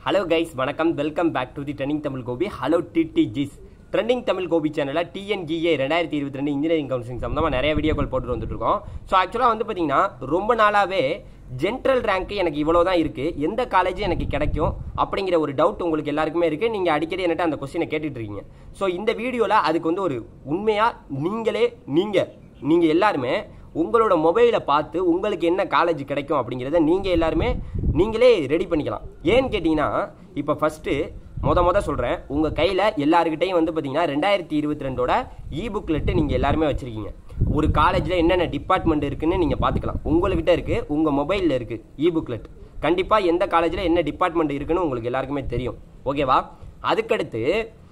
hello guys வணக்கம் welcome back to the trending Tamil Gopi hello டிடிஜிஸ் trending Tamil Gopi சேனலில் டிஎன்கிஏ ரெண்டாயிரத்தி இருபத்தி ரெண்டு இன்ஜினியரிங் கவுன்சிலிங் சம்மந்தமாக நிறைய வீடியோக்கள் போட்டு வந்துட்டு இருக்கோம் ஸோ ஆக்சுவலாக வந்து பார்த்தீங்கன்னா ரொம்ப நாளாகவே ஜென்ரல் ரேங்க் எனக்கு இவ்வளோ தான் இருக்குது எந்த காலேஜ் எனக்கு கிடைக்கும் அப்படிங்கிற ஒரு டவுட் உங்களுக்கு எல்லாருக்குமே இருக்குது நீங்கள் அடிக்கடி என்கிட்ட அந்த கொஸ்டினை கேட்டுட்டு இருக்கீங்க ஸோ இந்த வீடியோவில் அதுக்கு வந்து ஒரு உண்மையாக நீங்களே நீங்கள் நீங்கள் எல்லாருமே உங்களோட மொபைலை பார்த்து உங்களுக்கு என்ன காலேஜ் கிடைக்கும் அப்படிங்கிறத நீங்கள் எல்லாருமே நீங்களே ரெடி பண்ணிக்கலாம் ஏன்னு கேட்டிங்கன்னா இப்போ ஃபஸ்ட்டு மொத மொத சொல்கிறேன் உங்கள் கையில் எல்லாருக்கிட்டையும் வந்து பார்த்தீங்கன்னா ரெண்டாயிரத்தி இருபத்தி ரெண்டோட இ புக்லெட்டு நீங்கள் எல்லாருமே வச்சுருக்கீங்க ஒரு காலேஜில் என்னென்ன டிபார்ட்மெண்ட் இருக்குன்னு நீங்கள் பார்த்துக்கலாம் உங்கள்கிட்ட இருக்குது உங்கள் மொபைலில் இருக்குது இ புக்லெட் கண்டிப்பாக எந்த காலேஜில் என்ன டிபார்ட்மெண்ட் இருக்குன்னு உங்களுக்கு எல்லாருக்குமே தெரியும் ஓகேவா அதுக்கடுத்து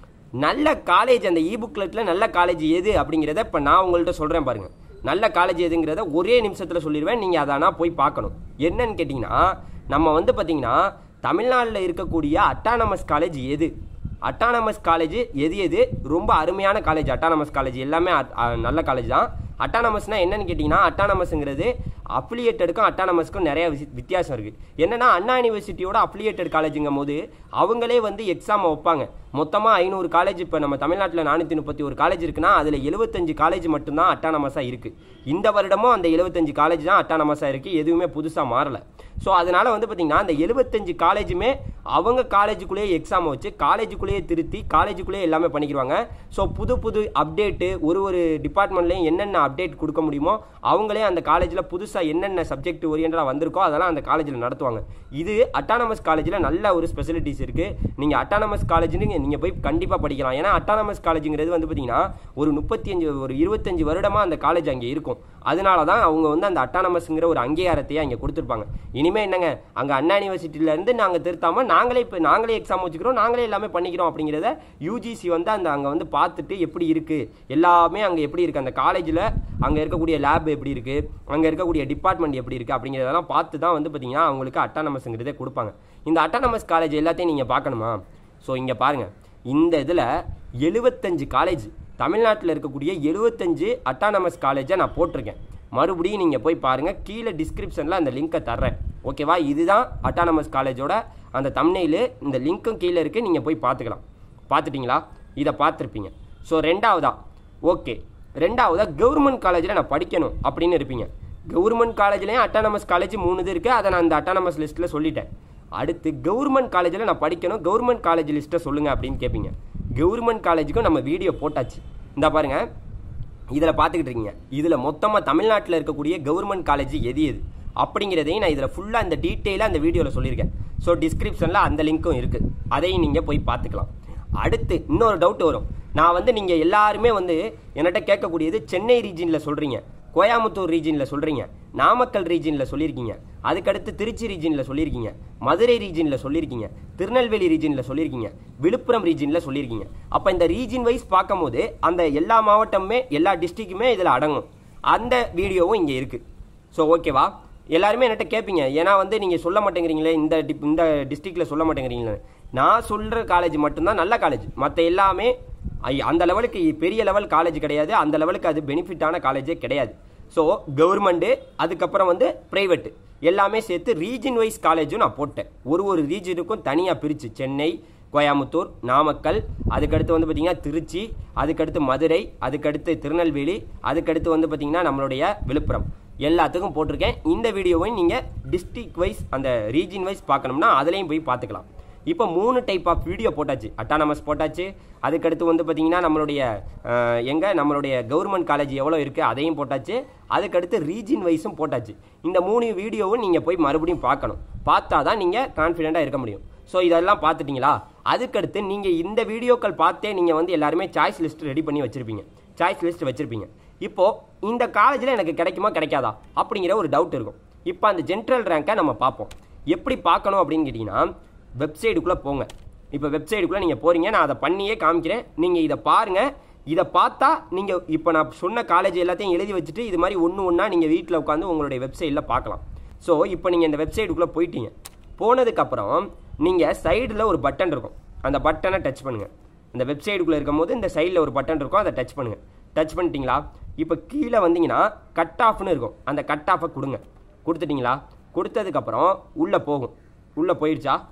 நல்ல காலேஜ் அந்த இ புக்லெட்டில் நல்ல காலேஜ் எது அப்படிங்கிறத இப்போ நான் உங்கள்கிட்ட சொல்கிறேன் பாருங்கள் நல்ல காலேஜ் எதுங்கிறத ஒரே நிமிஷத்தில் சொல்லிடுவேன் நீங்கள் அதை ஆனால் போய் பார்க்கணும் என்னன்னு கேட்டிங்கன்னா நம்ம வந்து பார்த்தீங்கன்னா தமிழ்நாட்டில் இருக்கக்கூடிய அட்டானமஸ் காலேஜ் எது அட்டானமஸ் காலேஜ் எது எது ரொம்ப அருமையான காலேஜ் அட்டானமஸ் காலேஜ் எல்லாமே அட்- அ- நல்ல காலேஜ் தான் அட்டானமஸ்னா என்னன்னு கேட்டிங்கன்னா அட்டானமஸ்ங்கிறது அஃபிலியேட்டடுக்கும் அட்டானமஸ்க்கும் நிறைய விசி- வித்தியாசம் இருக்குது என்னன்னா அண்ணா யூனிவர்சிட்டியோட அஃபிலியேட்டட் காலேஜுங்கும் போது அவங்களே வந்து எக்ஸாமை வைப்பாங்க மொத்தமாக ஐநூறு காலேஜ் இப்போ நம்ம தமிழ்நாட்டில் நானூற்றி முப்பத்தி ஒரு காலேஜ் இருக்குன்னா அதில் எழுபத்தஞ்சு காலேஜ் மட்டும்தான் அட்டானமஸாக இருக்குது இந்த வருடமும் அந்த எழுபத்தஞ்சு காலேஜ் தான் அட்டானமஸாக இருக்குது எதுவுமே புதுசாக மாறல ஸோ அதனால் வந்து பார்த்திங்கன்னா அந்த எழுபத்தஞ்சு காலேஜுமே அவங்க காலேஜுக்குள்ளேயே எக்ஸாமை வச்சு காலேஜுக்குள்ளேயே திருத்தி காலேஜுக்குள்ளேயே எல்லாமே பண்ணிக்கிடுவாங்க ஸோ புது புது அப்டேட்டு ஒரு ஒரு டிபார்ட்மெண்ட்லேயும் என்னென்ன அப்டேட் கொடுக்க முடியுமோ அவங்களே அந்த காலேஜில் புதுசாக என்னென்ன சப்ஜெக்ட் ஓரியண்டாக வந்திருக்கோ அதெல்லாம் அந்த காலேஜில் நடத்துவாங்க இது அட்டானமஸ் காலேஜில் நல்ல ஒரு ஸ்பெசிலிட்டிஸ் இருக்குது நீங்கள் அட்டானமஸ் காலேஜ்னு நீங்கள் போய் கண்டிப்பாக படிக்கலாம் ஏன்னா அட்டானமஸ் காலேஜுங்கிறது வந்து பார்த்தீங்கன்னா ஒரு முப்பத்தி அஞ்சு ஒரு இருபத்தஞ்சு வருடமாக அந்த காலேஜ் அங்கே இருக்கும் அதனால தான் அவங்க வந்து அந்த அட்டானமஸ்ங்கிற ஒரு அங்கீகாரத்தையே அங்கே கொடுத்துருப்பாங்க இனிமேல் என்னங்க அங்கே அண்ணா யூனிவர்சிட்டியிலேருந்து நாங்கள் திருத்தாமல் நாங்களே இப்போ நாங்களே எக்ஸாம் வச்சுக்கிறோம் நாங்களே எல்லாமே பண்ணிக்கிறோம் அப்படிங்கிறத யூஜிசி வந்து அந்த அங்கே வந்து பார்த்துட்டு எப்படி இருக்குது எல்லாமே அங்கே எப்படி இருக்குது அந்த காலேஜில் அங்கே இருக்கக்கூடிய லேப் எப்படி இருக்குது அங்கே இருக்கக்கூடிய டிபார்ட்மெண்ட் எப்படி இருக்குது அப்படிங்கிறதெல்லாம் பார்த்து தான் வந்து பார்த்தீங்கன்னா அவங்களுக்கு அட்டானமஸ்ங்கிறதே கொடுப்பாங்க இந்த அட்டானமஸ் காலேஜ் எல்லாத்தையும் நீங்கள் பார்க்கணுமா ஸோ இங்கே பாருங்கள் இந்த இதில் எழுபத்தஞ்சு காலேஜ் தமிழ்நாட்டில் இருக்கக்கூடிய எழுபத்தஞ்சு அட்டானமஸ் காலேஜை நான் போட்டிருக்கேன் மறுபடியும் நீங்கள் போய் பாருங்கள் கீழே டிஸ்கிரிப்ஷனில் அந்த லிங்க்கை தர்றேன் ஓகேவா இதுதான் அட்டானமஸ் காலேஜோட அந்த தம்னையில் இந்த லிங்க்கும் கீழே இருக்குது நீங்கள் போய் பார்த்துக்கலாம் பார்த்துட்டிங்களா இதை பார்த்துருப்பீங்க ஸோ ரெண்டாவதா ஓகே ரெண்டாவதா கவர்மெண்ட் காலேஜில் நான் படிக்கணும் அப்படின்னு இருப்பீங்க கவர்மெண்ட் காலேஜ்லேயும் அட்டானமஸ் காலேஜ் மூணு இது இருக்குது அதை நான் அந்த அட்டானமஸ் லிஸ்ட்டில் சொல்லிட்டேன் அடுத்து கவர்மெண்ட் காலேஜில் நான் படிக்கணும் கவர்மெண்ட் காலேஜ் லிஸ்ட்டை சொல்லுங்கள் அப்படின்னு கேட்பீங்க கவர்மெண்ட் காலேஜுக்கும் நம்ம வீடியோ போட்டாச்சு இந்த பாருங்க இதில் பார்த்துக்கிட்டு இருக்கீங்க இதில் மொத்தமாக தமிழ்நாட்டில் இருக்கக்கூடிய கவர்மெண்ட் காலேஜ் எது எது அப்படிங்கிறதையும் நான் இதில் ஃபுல்லாக இந்த டீட்டெயிலாக அந்த வீடியோவில் சொல்லியிருக்கேன் ஸோ டிஸ்கிரிப்ஷனில் அந்த லிங்க்கும் இருக்குது அதையும் நீங்கள் போய் பார்த்துக்கலாம் அடுத்து இன்னொரு டவுட் வரும் நான் வந்து நீங்கள் எல்லாருமே வந்து என்கிட்ட கேட்கக்கூடியது சென்னை ரீஜனில் சொல்கிறீங்க கோயம்புத்தூர் ரீஜனில் சொல்கிறீங்க நாமக்கல் ரீஜனில் சொல்லியிருக்கீங்க அதுக்கடுத்து திருச்சி ரீஜனில் சொல்லியிருக்கீங்க மதுரை ரீஜனில் சொல்லியிருக்கீங்க திருநெல்வேலி ரீஜனில் சொல்லியிருக்கீங்க விழுப்புரம் ரீஜனில் சொல்லியிருக்கீங்க அப்போ இந்த ரீஜன் வைஸ் பார்க்கும்போது அந்த எல்லா மாவட்டமுமே எல்லா டிஸ்ட்ரிக்குமே இதில் அடங்கும் அந்த வீடியோவும் இங்கே இருக்குது ஸோ ஓகேவா எல்லாருமே என்கிட்ட கேட்பீங்க ஏன்னா வந்து நீங்கள் சொல்ல மாட்டேங்கிறீங்களே இந்த டிப் இந்த டிஸ்ட்ரிக்டில் சொல்ல மாட்டேங்கிறீங்களே நான் சொல்கிற காலேஜ் மட்டும்தான் நல்ல காலேஜ் மற்ற எல்லாமே ஐ- அந்த லெவலுக்கு பெரிய லெவல் காலேஜ் கிடையாது அந்த லெவலுக்கு அது பெனிஃபிட்டான காலேஜே கிடையாது ஸோ கவர்மெண்ட்டு அதுக்கப்புறம் வந்து ப்ரைவேட்டு எல்லாமே சேர்த்து ரீஜன் வைஸ் காலேஜும் நான் போட்டேன் ஒரு ஒரு ரீஜனுக்கும் தனியாக பிரித்து சென்னை கோயம்புத்தூர் நாமக்கல் அதுக்கடுத்து வந்து பார்த்திங்கன்னா திருச்சி அதுக்கடுத்து மதுரை அதுக்கடுத்து திருநெல்வேலி அதுக்கடுத்து வந்து பார்த்திங்கன்னா நம்மளுடைய விழுப்புரம் எல்லாத்துக்கும் போட்டிருக்கேன் இந்த வீடியோவையும் நீங்கள் டிஸ்ட்ரிக்ட் வைஸ் அந்த ரீஜன் வைஸ் பார்க்கணும்னா அதுலேயும் போய் பார்த்துக்கலாம் இப்போ மூணு டைப் ஆஃப் வீடியோ போட்டாச்சு அட்டானமஸ் போட்டாச்சு அதுக்கடுத்து வந்து பார்த்தீங்கன்னா நம்மளுடைய அஹ், எங்க நம்மளுடைய கவர்மெண்ட் காலேஜ் எவ்வளோ இருக்குது அதையும் போட்டாச்சு அதுக்கடுத்து ரீஜன் வைஸும் போட்டாச்சு இந்த மூணு வீடியோவும் நீங்கள் போய் மறுபடியும் பார்க்கணும் பார்த்தா தான் நீங்கள் கான்ஃபிடெண்ட்டாக இருக்க முடியும் ஸோ இதெல்லாம் பார்த்துட்டீங்களா அதுக்கடுத்து நீங்கள் இந்த வீடியோக்கள் பார்த்தே நீங்கள் வந்து எல்லாருமே சாய்ஸ் லிஸ்ட் ரெடி பண்ணி வச்சுருப்பீங்க சாய்ஸ் லிஸ்ட் வச்சுருப்பீங்க இப்போது இந்த காலேஜில் எனக்கு கிடைக்குமா கிடைக்காதா அப்படிங்கிற ஒரு டவுட் இருக்கும் இப்போ அந்த ஜென்ரல் ரேங்கை நம்ம பார்ப்போம் எப்படி பார்க்கணும் அப்படின்னு கேட்டிங்கன்னா வெப்சைட்டுக்குள்ளே போங்க இப்போ வெப்சைட்டுக்குள்ளே நீங்கள் போகிறீங்க நான் அதை பண்ணியே காமிக்கிறேன் நீங்கள் இதை பாருங்கள் இதை பார்த்தா நீங்கள் இப்போ நான் சொன்ன காலேஜ் எல்லாத்தையும் எழுதி வச்சுட்டு இது மாதிரி ஒன்று ஒன்றா நீங்கள் வீட்டில் உட்காந்து உங்களுடைய வெப்சைட்டில் பார்க்கலாம் ஸோ இப்போ நீங்கள் இந்த வெப்சைட்டுக்குள்ளே போயிட்டீங்க போனதுக்கப்புறம் நீங்கள் சைடில் ஒரு பட்டன் இருக்கும் அந்த பட்டனை டச் பண்ணுங்கள் அந்த வெப்சைட்டுக்குள்ளே இருக்கும்போது இந்த சைடில் ஒரு பட்டன் இருக்கும் அதை டச் பண்ணுங்கள் டச் பண்ணிட்டீங்களா இப்போ கீழே வந்தீங்கன்னா கட் ஆஃப்னு இருக்கும் அந்த கட் ஆஃபை கொடுங்க கொடுத்துட்டீங்களா கொடுத்ததுக்கப்புறம் உள்ளே போகும் உள்ளே போயிடுச்சா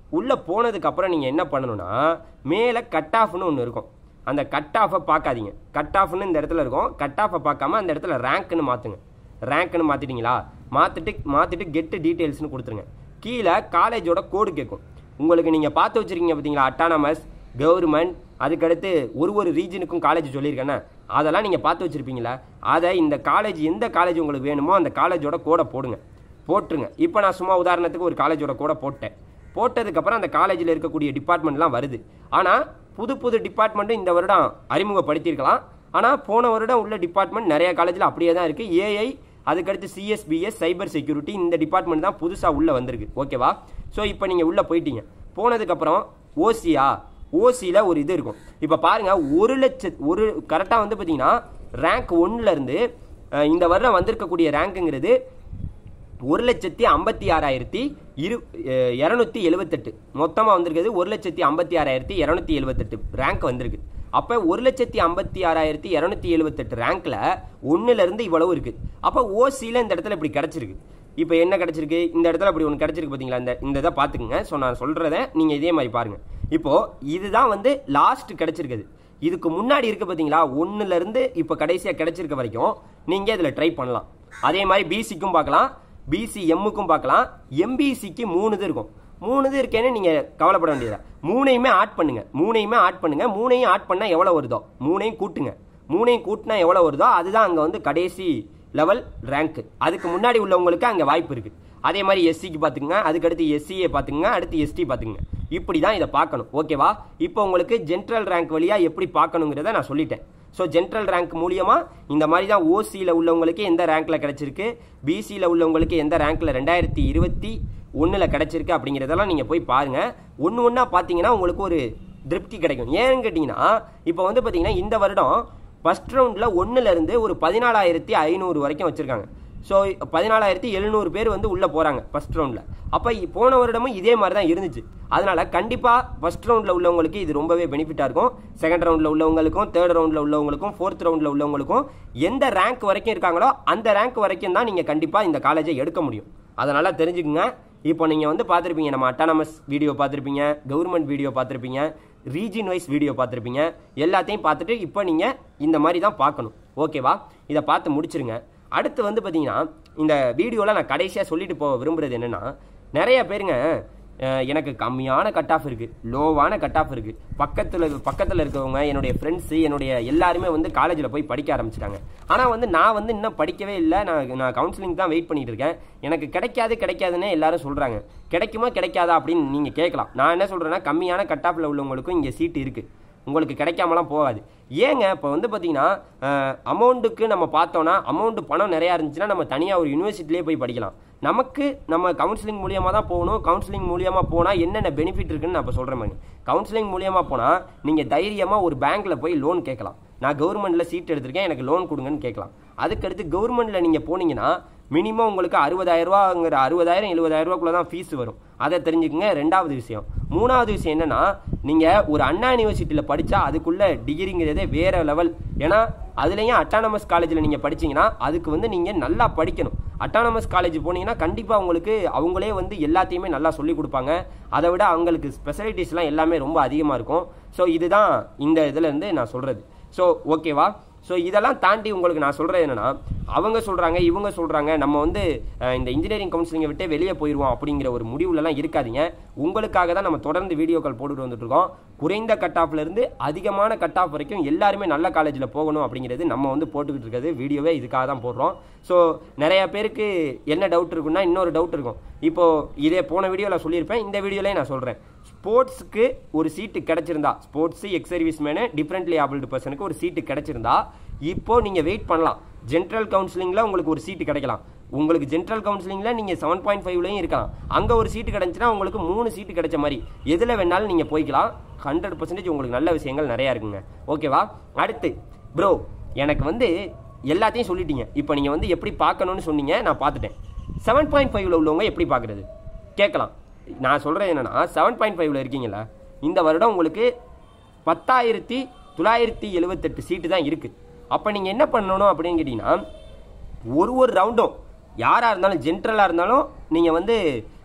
உள்ளே போனதுக்கப்புறம் நீங்கள் என்ன பண்ணணும்னா மேலே கட் ஆஃப்னு ஒன்று இருக்கும் அந்த கட் ஆஃபை பார்க்காதீங்க கட் ஆஃப்னு இந்த இடத்துல இருக்கும் கட் ஆஃபை பார்க்காம அந்த இடத்துல ரேங்க்னு மாற்றுங்க ரேங்க்னு மாற்றிட்டீங்களா மாற்றிட்டு மாற்றிட்டு கெட்டு டீட்டெயில்ஸ்னு கொடுத்துருங்க கீழே காலேஜோட கோடு கேட்கும் உங்களுக்கு நீங்கள் பார்த்து வச்சுருக்கீங்க பார்த்தீங்களா அட்டானமஸ் கவர்மெண்ட் அதுக்கடுத்து ஒரு ஒரு ரீஜனுக்கும் காலேஜ் சொல்லியிருக்கேன்னா அதெல்லாம் நீங்கள் பார்த்து வச்சுருப்பீங்களா அதை இந்த காலேஜ் எந்த காலேஜ் உங்களுக்கு வேணுமோ அந்த காலேஜோட கோடை போடுங்க போட்டுருங்க இப்போ நான் சும்மா உதாரணத்துக்கு ஒரு காலேஜோட கோடை போட்டேன் போட்டதுக்கப்புறம் அந்த காலேஜில் இருக்கக்கூடிய டிபார்ட்மெண்ட்லாம் வருது ஆனால் புது புது டிபார்ட்மெண்ட்டும் இந்த வருடம் அறிமுகப்படுத்தியிருக்கலாம் ஆனால் போன வருடம் உள்ள டிபார்ட்மெண்ட் நிறைய காலேஜில் அப்படியே தான் இருக்குது ஏஐ அதுக்கடுத்து சிஎஸ்பிஎஸ் சைபர் செக்யூரிட்டி இந்த டிபார்ட்மெண்ட் தான் புதுசாக உள்ளே வந்திருக்கு ஓகேவா ஸோ இப்போ நீங்கள் உள்ளே போயிட்டீங்க போனதுக்கப்புறம் ஓசியா ஓசியில் ஒரு இது இருக்கும் இப்போ பாருங்கள் ஒரு லட்ச ஒரு கரெக்டாக வந்து பார்த்தீங்கன்னா ரேங்க் ஒன்றுலேருந்து இந்த வருடம் வந்திருக்கக்கூடிய ரேங்க்குங்கிறது ஒரு லட்சத்தி ஐம்பத்தி ஆறாயிரத்தி இரு அஹ், இரநூத்தி எழுபத்தெட்டு மொத்தமாக வந்திருக்கிறது ஒரு லட்சத்தி ஐம்பத்தி ஆறாயிரத்தி இரநூத்தி எழுபத்தெட்டு ரேங்க் வந்திருக்கு அப்போ ஒரு லட்சத்தி ஐம்பத்தி ஆறாயிரத்தி இரநூத்தி எழுபத்தெட்டு ரேங்க்ல ஒன்றுலேருந்து இவ்வளவு இருக்குது அப்போ ஓசியில் இந்த இடத்துல இப்படி கிடச்சிருக்கு இப்போ என்ன கிடச்சிருக்கு இந்த இடத்துல இப்படி ஒன்று கிடச்சிருக்கு பார்த்தீங்களா இந்த இந்த இதை பார்த்துக்குங்க ஸோ நான் சொல்கிறத நீங்கள் இதே மாதிரி பாருங்கள் இப்போது இதுதான் வந்து லாஸ்ட் கிடச்சிருக்குது இதுக்கு முன்னாடி இருக்கு பார்த்தீங்களா ஒன்றுலேருந்து இப்போ கடைசியாக கிடைச்சிருக்க வரைக்கும் நீங்கள் இதில் ட்ரை பண்ணலாம் அதே மாதிரி பிசிக்கும் பார்க்கலாம் பிசி எம்முக்கும் பார்க்கலாம் எம்பிசிக்கு மூணு இது இருக்கும் மூணு இது இருக்கேன்னு நீங்கள் கவலைப்பட வேண்டியது மூணையுமே ஆட் பண்ணுங்க மூணையுமே ஆட் பண்ணுங்க மூணையும் ஆட் பண்ணால் எவ்வளோ வருதோ மூணையும் கூட்டுங்க மூணையும் கூட்டினா எவ்வளோ வருதோ அதுதான் அங்கே வந்து கடைசி லெவல் ரேங்க் அதுக்கு முன்னாடி உள்ளவங்களுக்கு அங்கே வாய்ப்பு இருக்குது அதே மாதிரி எஸ்சிக்கு பார்த்துக்குங்க அதுக்கடுத்து எஸ்சியை பார்த்துக்குங்க அடுத்து எஸ்டி பார்த்துக்குங்க இப்படி தான் இதை பார்க்கணும் ஓகேவா இப்போ உங்களுக்கு ஜென்ரல் ரேங்க் வழியாக எப்படி பார்க்கணுங்கிறத நான் சொல்லிட்டேன் ஸோ ஜென்ரல் ரேங்க் மூலியமாக இந்த மாதிரி தான் ஓசியில் உள்ளவங்களுக்கு எந்த ரேங்க்கில் கிடச்சிருக்கு பிசியில் உள்ளவங்களுக்கு எந்த ரேங்க்கில் ரெண்டாயிரத்தி இருபத்தி ஒன்றில் கிடச்சிருக்கு அப்படிங்கிறதெல்லாம் நீங்கள் போய் பாருங்கள் ஒன்று ஒன்றா பார்த்தீங்கன்னா உங்களுக்கு ஒரு திருப்தி கிடைக்கும் ஏன்னு கேட்டிங்கன்னா இப்போ வந்து பார்த்தீங்கன்னா இந்த வருடம் ஃபர்ஸ்ட் ரவுண்டில் ஒன்றுலேருந்து ஒரு பதினாலாயிரத்தி ஐநூறு வரைக்கும் வச்சுருக்காங்க ஸோ பதினாலாயிரத்தி எழுநூறு பேர் வந்து உள்ளே போகிறாங்க ஃபர்ஸ்ட் ரவுண்டில் அப்போ போன வருடமும் இதே மாதிரி தான் இருந்துச்சு அதனால் கண்டிப்பாக ஃபர்ஸ்ட் ரவுண்டில் உள்ளவங்களுக்கு இது ரொம்பவே பெனிஃபிட்டாக இருக்கும் செகண்ட் ரவுண்டில் உள்ளவங்களுக்கும் தேர்ட் ரவுண்டில் உள்ளவங்களுக்கும் ஃபோர்த் ரவுண்டில் உள்ளவங்களுக்கும் எந்த ரேங்க் வரைக்கும் இருக்காங்களோ அந்த ரேங்க் வரைக்கும் தான் நீங்கள் கண்டிப்பாக இந்த காலேஜை எடுக்க முடியும் அதனால் தெரிஞ்சுக்குங்க இப்போ நீங்கள் வந்து பார்த்துருப்பீங்க நம்ம அட்டானமஸ் வீடியோ பார்த்துருப்பீங்க கவர்மெண்ட் வீடியோ பார்த்துருப்பீங்க ரீஜன் வைஸ் வீடியோ பார்த்துருப்பீங்க எல்லாத்தையும் பார்த்துட்டு இப்போ நீங்கள் இந்த மாதிரி தான் பார்க்கணும் ஓகேவா இதை பார்த்து முடிச்சிருங்க அடுத்து வந்து பார்த்தீங்கன்னா இந்த வீடியோவில் நான் கடைசியாக சொல்லிட்டு போக விரும்புகிறது என்னென்னா நிறைய பேருங்க அஹ், எனக்கு கம்மியான கட் ஆஃப் இருக்குது லோவான கட் ஆஃப் இருக்குது பக்கத்தில் பக்கத்தில் இருக்கவங்க என்னுடைய ஃப்ரெண்ட்ஸு என்னுடைய எல்லாருமே வந்து காலேஜில் போய் படிக்க ஆரம்பிச்சிட்டாங்க ஆனால் வந்து நான் வந்து இன்னும் படிக்கவே இல்லை நான் நான் கவுன்சிலிங் தான் வெயிட் பண்ணிட்டு இருக்கேன் எனக்கு கிடைக்காது கிடைக்காதுன்னு எல்லாரும் சொல்கிறாங்க கிடைக்குமா கிடைக்காதா அப்படின்னு நீங்கள் கேட்கலாம் நான் என்ன சொல்கிறேன்னா கம்மியான கட் ஆஃபில் உள்ளவங்களுக்கும் இங்கே சீட்டு இருக்குது உங்களுக்கு கிடைக்காமலாம் போகாது ஏங்க இப்போ வந்து பார்த்தீங்கன்னா அமௌண்ட்டுக்கு நம்ம பார்த்தோன்னா அமௌண்ட் பணம் நிறையா இருந்துச்சுன்னா நம்ம தனியாக ஒரு யூனிவர்சிட்டிலே போய் படிக்கலாம் நமக்கு நம்ம கவுன்சிலிங் மூலியமாக தான் போகணும் கவுன்சிலிங் மூலியமாக போனால் என்னென்ன பெனிஃபிட் இருக்குன்னு நான் இப்போ சொல்கிறேன் பாருங்க கவுன்சிலிங் மூலியமாக போனால் நீங்கள் தைரியமாக ஒரு பேங்க்கில் போய் லோன் கேட்கலாம் நான் கவர்மெண்ட்டில் சீட் எடுத்திருக்கேன் எனக்கு லோன் கொடுங்கன்னு கேட்கலாம் அதுக்கடுத்து கவர்மெண்ட்டில் நீங்கள் போனீங்கன்னா மினிமம் உங்களுக்கு அறுபதாயிரம் ரூபாங்கிற அறுபதாயிரம் எழுபதாயிரம் ரூபாக்குள்ள தான் ஃபீஸ் வரும் அதை தெரிஞ்சுக்கங்க ரெண்டாவது விஷயம் மூணாவது விஷயம் என்னன்னா நீங்கள் ஒரு அண்ணா யூனிவர்சிட்டியில் படித்தா அதுக்குள்ள டிகிரிங்கிறதே வேற லெவல் ஏன்னா அதுலேயும் அட்டானமஸ் காலேஜில் நீங்கள் படிச்சீங்கன்னா அதுக்கு வந்து நீங்கள் நல்லா படிக்கணும் அட்டானமஸ் காலேஜ் போனீங்கன்னா கண்டிப்பாக உங்களுக்கு அவங்களே வந்து எல்லாத்தையுமே நல்லா சொல்லி கொடுப்பாங்க அதை விட அவங்களுக்கு ஸ்பெஷலிட்டிஸ்லாம் எல்லாமே ரொம்ப அதிகமாக இருக்கும் ஸோ இதுதான் இந்த இதுலேருந்து நான் சொல்கிறது ஸோ ஓகேவா ஸோ இதெல்லாம் தாண்டி உங்களுக்கு நான் சொல்கிறது என்னன்னா அவங்க சொல்கிறாங்க இவங்க சொல்கிறாங்க நம்ம வந்து அஹ், இந்த இன்ஜினியரிங் கவுன்சிலிங்கை விட்டே வெளியே போயிடுவோம் அப்படிங்கிற ஒரு முடிவுலலாம் இருக்காதீங்க உங்களுக்காக தான் நம்ம தொடர்ந்து வீடியோக்கள் போட்டுட்டு வந்துட்டு இருக்கோம் குறைந்த கட் ஆஃப்ல இருந்து அதிகமான கட் ஆஃப் வரைக்கும் எல்லாருமே நல்ல காலேஜில் போகணும் அப்படிங்கிறது நம்ம வந்து போட்டுக்கிட்டு இருக்கிறது வீடியோவே இதுக்காக தான் போடுறோம் ஸோ நிறைய பேருக்கு என்ன டவுட் இருக்குன்னா இன்னொரு டவுட் இருக்கும் இப்போ இதே போன வீடியோவில் சொல்லியிருப்பேன் இந்த வீடியோலேயே நான் சொல்கிறேன் ஸ்போர்ட்ஸ்க்கு ஒரு சீட்டு கிடைச்சிருந்தா sports ex service men differently abled பர்சனுக்கு ஒரு சீட்டு கிடைச்சிருந்தா இப்போ நீங்கள் வெயிட் பண்ணலாம் ஜென்ரல் கவுன்சிலிங்கில் உங்களுக்கு ஒரு சீட்டு கிடைக்கலாம் உங்களுக்கு ஜென்ரல் கவுன்சிலிங்கில் நீங்கள் செவன் பாயிண்ட் ஃபைவ்லையும் இருக்கலாம் அங்கே ஒரு சீட்டு கிடைச்சுன்னா உங்களுக்கு மூணு சீட்டு கிடைச்ச மாதிரி எதில் வேணாலும் நீங்கள் போய்க்கலாம் ஹண்ட்ரட் பர்சன்டேஜ் உங்களுக்கு நல்ல விஷயங்கள் நிறையா இருக்குங்க ஓகேவா அடுத்து ப்ரோ எனக்கு வந்து எல்லாத்தையும் சொல்லிட்டீங்க இப்போ நீங்கள் வந்து எப்படி பார்க்கணும்னு சொன்னீங்க நான் பார்த்துட்டேன் செவன் பாயிண்ட் ஃபைவ்ல உள்ளவங்க எப்படி பார்க்குறது கேட்கலாம் நான் சொல்கிறது என்னன்னா செவன் பாயிண்ட் ஃபைவ்ல இருக்கீங்களா இந்த வருடம் உங்களுக்கு பத்தாயிரத்தி தொள்ளாயிரத்தி எழுபத்தெட்டு சீட்டு தான் இருக்குது அப்போ நீங்கள் என்ன பண்ணணும் அப்படின்னு கேட்டிங்கன்னா ஒரு ஒரு ரவுண்டும் யாராக இருந்தாலும் ஜென்ரலாக இருந்தாலும் நீங்கள் வந்து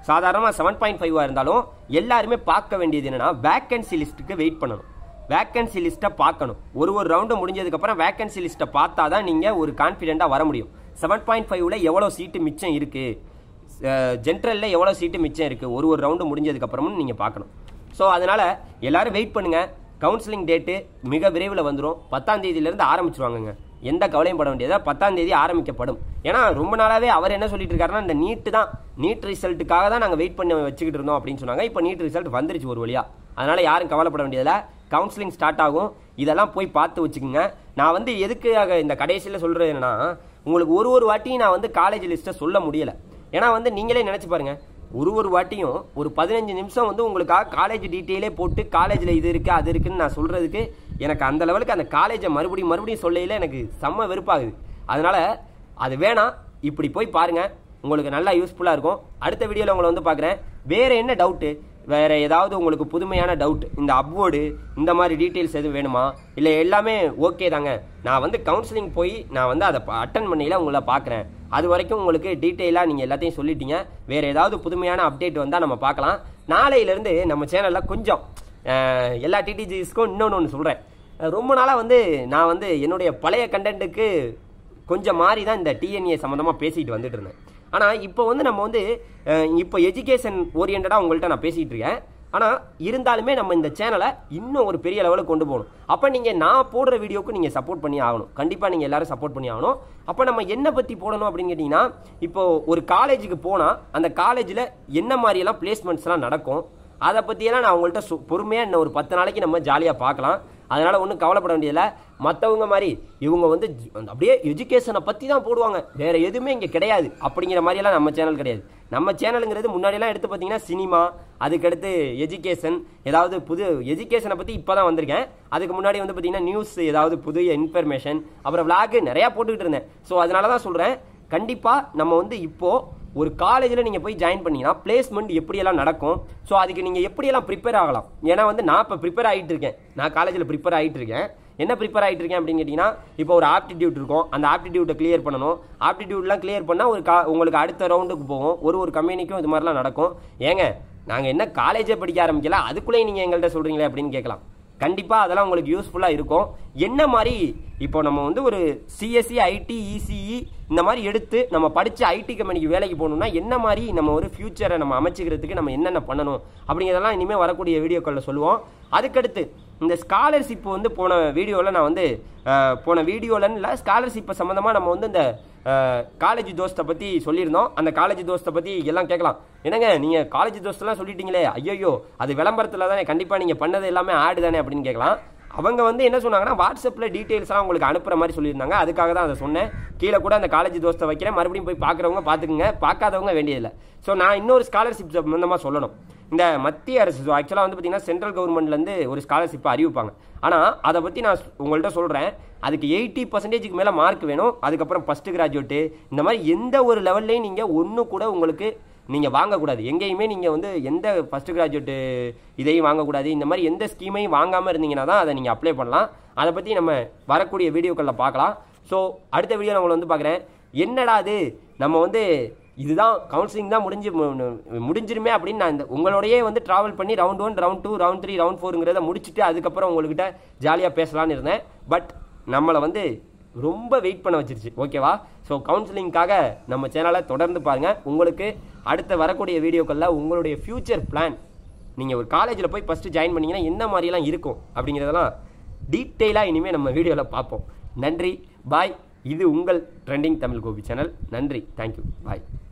சாதாரணமாக செவன் பாயிண்ட் ஃபைவாக இருந்தாலும் எல்லாருமே பார்க்க வேண்டியது என்னன்னா வேக்கன்சி லிஸ்ட்டுக்கு வெயிட் பண்ணணும் வேக்கன்சி லிஸ்ட்டை பார்க்கணும் ஒரு ஒரு ரவுண்டு முடிஞ்சதுக்கப்புறம் வேக்கன்சி லிஸ்ட்டை பார்த்தா தான் நீங்கள் ஒரு கான்ஃபிடென்ட்டாக வர முடியும் செவன் பாயிண்ட் ஃபைவ்ல எவ்வளோ சீட்டு மிச்சம் இருக்குது ஜென்ரலில் எவ்வளோ சீட்டு மிச்சம் இருக்குது ஒரு ஒரு ரவுண்டு முடிஞ்சதுக்கப்புறமும் நீங்கள் பார்க்கணும் ஸோ அதனால் எல்லாரும் வெயிட் பண்ணுங்கள் கவுன்சிலிங் டேட்டு மிக விரைவில் வந்துடும் பத்தாம் தேதியிலேருந்து ஆரம்பிச்சிருவாங்கங்க எந்த கவலையும் பட வேண்டியதா பத்தாம் தேதி ஆரம்பிக்கப்படும் ஏன்னா ரொம்ப நாளாவே அவர் என்ன சொல்லிட்டு இருக்காருன்னா இந்த நீட்டு தான் நீட் ரிசல்ட்டுக்காக தான் நாங்கள் வெயிட் பண்ணி வச்சுக்கிட்டு இருந்தோம் அப்படின்னு சொன்னாங்க இப்போ நீட் ரிசல்ட் வந்துருச்சு ஒரு வழியா அதனால யாரும் கவலைப்பட வேண்டியதில்ல கவுன்சிலிங் ஸ்டார்ட் ஆகும் இதெல்லாம் போய் பார்த்து வச்சுக்கோங்க நான் வந்து எதுக்காக இந்த கடைசியில் சொல்றது என்னன்னா உங்களுக்கு ஒரு ஒரு வாட்டியும் நான் வந்து காலேஜ் லிஸ்ட்டை சொல்ல முடியல ஏன்னா வந்து நீங்களே நினைச்சு பாருங்க ஒரு ஒரு வாட்டியும் ஒரு பதினஞ்சு நிமிஷம் வந்து உங்களுக்காக காலேஜ் டீட்டெயிலே போட்டு காலேஜில் இது இருக்குது அது இருக்குன்னு நான் சொல்கிறதுக்கு எனக்கு அந்த லெவலுக்கு அந்த காலேஜை மறுபடியும் மறுபடியும் சொல்லையில் எனக்கு செம்ம வெறுப்பாகுது அதனால் அது வேணாம் இப்படி போய் பாருங்கள் உங்களுக்கு நல்லா யூஸ்ஃபுல்லாக இருக்கும் அடுத்த வீடியோவில் உங்களை வந்து பார்க்குறேன் வேறு என்ன டவுட்டு வேறு ஏதாவது உங்களுக்கு புதுமையான டவுட் இந்த அப்வோர்டு இந்த மாதிரி டீட்டெயில்ஸ் எதுவும் வேணுமா இல்லை எல்லாமே ஓகே தாங்க நான் வந்து கவுன்சிலிங் போய் நான் வந்து அதை அட்டன் பண்ணையில் உங்களை பார்க்குறேன் அது வரைக்கும் உங்களுக்கு டீட்டெயிலாக நீங்கள் எல்லாத்தையும் சொல்லிட்டீங்க வேறு ஏதாவது புதுமையான அப்டேட் வந்தால் நம்ம பார்க்கலாம் நாளையிலேருந்து நம்ம சேனலில் கொஞ்சம் அஹ், எல்லா டிடிஜிஸ்க்கும் இன்னொன்று ஒன்று சொல்கிறேன் ரொம்ப நாளாக வந்து நான் வந்து என்னுடைய பழைய கண்டென்ட்டுக்கு கொஞ்சம் மாறி தான் இந்த டிஎன்ஏ சம்மந்தமாக பேசிட்டு வந்துட்டு இருந்தேன் ஆனால் இப்போ வந்து நம்ம வந்து அஹ், இப்போ எஜுகேஷன் ஓரியன்டாக உங்கள்கிட்ட நான் பேசிகிட்டு இருக்கேன் ஆனால் இருந்தாலுமே நம்ம இந்த சேனலை இன்னும் ஒரு பெரிய லெவலுக்கு கொண்டு போகணும் அப்போ நீங்கள் நான் போடுற வீடியோக்கு நீங்கள் சப்போர்ட் பண்ணி ஆகணும் கண்டிப்பாக நீங்கள் எல்லாரும் சப்போர்ட் பண்ணி ஆகணும் அப்போ நம்ம என்ன பற்றி போடணும் அப்படின்னு கேட்டிங்கன்னா இப்போ ஒரு காலேஜுக்கு போனால் அந்த காலேஜில் என்ன மாதிரியெல்லாம் பிளேஸ்மெண்ட்ஸ்லாம் நடக்கும் அதை பற்றியெல்லாம் நான் உங்கள்கிட்ட சு பொறுமையாக இன்னும் ஒரு பத்து நாளைக்கு நம்ம ஜாலியாக பார்க்கலாம் அதனால் ஒன்றும் கவலைப்பட வேண்டியதில்ல மற்றவங்க மாதிரி இவங்க வந்து ஜ- அப்படியே எஜுகேஷனை பற்றி தான் போடுவாங்க வேறு எதுவுமே இங்கே கிடையாது அப்படிங்கிற மாதிரியெல்லாம் நம்ம சேனல் கிடையாது நம்ம சேனலுங்கிறது முன்னாடியெல்லாம் எடுத்து பார்த்தீங்கன்னா சினிமா அதுக்கடுத்து எஜுகேஷன் ஏதாவது புது எஜுகேஷனை பற்றி இப்போ தான் வந்திருக்கேன் அதுக்கு முன்னாடி வந்து பார்த்தீங்கன்னா நியூஸ் ஏதாவது புதிய இன்ஃபர்மேஷன் அப்புறம் விளாக் நிறையா போட்டுக்கிட்டு இருந்தேன் ஸோ அதனால தான் சொல்கிறேன் கண்டிப்பாக நம்ம வந்து இப்போது ஒரு காலேஜில் நீங்கள் போய் ஜாயின் பண்ணீங்கன்னா பிளேஸ்மெண்ட் எப்படியெல்லாம் நடக்கும் ஸோ அதுக்கு நீங்கள் எப்படியெல்லாம் ப்ரிப்பேர் ஆகலாம் ஏன்னா வந்து நான் இப்போ ப்ரிப்பேர் ஆகிட்டு இருக்கேன் நான் காலேஜில் ப்ரிப்பேர் ஆகிட்டு இருக்கேன் என்ன ப்ரிப்பேர் ஆகிட்டு இருக்கேன் அப்படின்னு கேட்டிங்கன்னா இப்போ ஒரு ஆப்டிடியூட் இருக்கும் அந்த ஆப்டிடியூட்டை கிளியர் பண்ணணும் ஆப்டிடியூட்லாம் கிளியர் பண்ணால் ஒரு கா உங்களுக்கு அடுத்த ரவுண்டுக்கு போகும் ஒரு ஒரு கம்பெனிக்கும் இது மாதிரிலாம் நடக்கும் ஏங்க நாங்கள் என்ன காலேஜே படிக்க ஆரம்பிக்கல அதுக்குள்ளேயே நீங்கள் எங்கள்கிட்ட சொல்கிறீங்களே அப்படின்னு கேட்கலாம் கண்டிப்பாக அதெல்லாம் உங்களுக்கு யூஸ்ஃபுல்லாக இருக்கும் என்ன மாதிரி இப்போ நம்ம வந்து ஒரு சிஎஸ்சி ஐடி இசிஇ இந்த மாதிரி எடுத்து நம்ம படித்து ஐடி கம்பெனிக்கு வேலைக்கு போகணும்னா என்ன மாதிரி நம்ம ஒரு ஃபியூச்சரை நம்ம அமைச்சிக்கிறதுக்கு நம்ம என்னென்ன பண்ணணும் அப்படிங்கிறதெல்லாம் இனிமேல் வரக்கூடிய வீடியோக்களில் சொல்லுவோம் அதுக்கடுத்து இந்த ஸ்காலர்ஷிப் வந்து போன வீடியோவில் நான் வந்து அஹ், போன வீடியோவில் இல்லை ஸ்காலர்ஷிப்பை சம்மந்தமாக நம்ம வந்து இந்த காலேஜ் தோஸ்தை பற்றி சொல்லியிருந்தோம் அந்த காலேஜ் தோஸ்தை பற்றி எல்லாம் கேட்கலாம் என்னங்க நீங்கள் காலேஜ் தோஸ்தெல்லாம் சொல்லிட்டீங்களே ஐயோ அது விளம்பரத்தில் தானே கண்டிப்பாக நீங்கள் பண்ணது எல்லாமே ஆடு தானே அப்படின்னு கேட்கலாம் அவங்க வந்து என்ன சொன்னாங்கன்னா வாட்ஸ்அப்பில் டீட்டெயில்ஸ்லாம் உங்களுக்கு அனுப்புகிற மாதிரி சொல்லியிருந்தாங்க அதுக்காக தான் அதை சொன்னேன் கீழே கூட அந்த காலேஜ் தோஸ்தை வைக்கிறேன் மறுபடியும் போய் பார்க்குறவங்க பார்த்துக்குங்க பார்க்காதவங்க வேண்டியதில்லை ஸோ நான் இன்னொரு ஸ்காலர்ஷிப் சம்பந்தமாக சொல்லணும் இந்த மத்திய அரசு ஆக்சுவலாக வந்து பார்த்தீங்கன்னா சென்ட்ரல் கவர்மெண்ட்லேருந்து ஒரு ஸ்காலர்ஷிப்பை அறிவிப்பாங்க ஆனால் அதை பற்றி நான் உங்கள்கிட்ட சொல்கிறேன் அதுக்கு எயிட்டி பர்சன்டேஜுக்கு மேலே மார்க் வேணும் அதுக்கப்புறம் ஃபஸ்ட்டு கிராஜுவேட்டு இந்த மாதிரி எந்த ஒரு லெவல்லையும் நீங்கள் ஒன்று கூட உங்களுக்கு நீங்கள் வாங்கக்கூடாது எங்கேயுமே நீங்கள் வந்து எந்த ஃபஸ்ட் கிராஜுவேட்டு இதையும் வாங்கக்கூடாது இந்த மாதிரி எந்த ஸ்கீமையும் வாங்காமல் இருந்தீங்கன்னா தான் அதை நீங்கள் அப்ளை பண்ணலாம் அதை பற்றி நம்ம வரக்கூடிய வீடியோக்களில் பார்க்கலாம் ஸோ அடுத்த வீடியோ நான் உங்களை வந்து பார்க்குறேன் என்னடா அது நம்ம வந்து இதுதான் கவுன்சிலிங் தான் முடிஞ்சு மு- முடிஞ்சிருமே அப்படின்னு நான் இந்த உங்களோடயே வந்து ட்ராவல் பண்ணி round one round two round three round ஃபோருங்கிறத முடிச்சுட்டு அதுக்கப்புறம் உங்கள்கிட்ட ஜாலியாக பேசலான்னு இருந்தேன் பட் நம்மளை வந்து ரொம்ப வெயிட் பண்ண வச்சிருச்சு ஓகேவா ஸோ கவுன்சிலிங்காக நம்ம சேனலை தொடர்ந்து பாருங்கள் உங்களுக்கு அடுத்த வரக்கூடிய வீடியோக்களில் உங்களுடைய ஃப்யூச்சர் பிளான் நீங்கள் ஒரு காலேஜில் போய் ஃபஸ்ட்டு ஜாயின் பண்ணீங்கன்னா என்ன மாதிரிலாம் இருக்கும் அப்படிங்கிறதெல்லாம் டீட்டெயிலாக இனிமேல் நம்ம வீடியோவில் பார்ப்போம் நன்றி பாய் இது உங்கள் ட்ரெண்டிங் தமிழ் கோபி சேனல் நன்றி தேங்க்யூ பாய்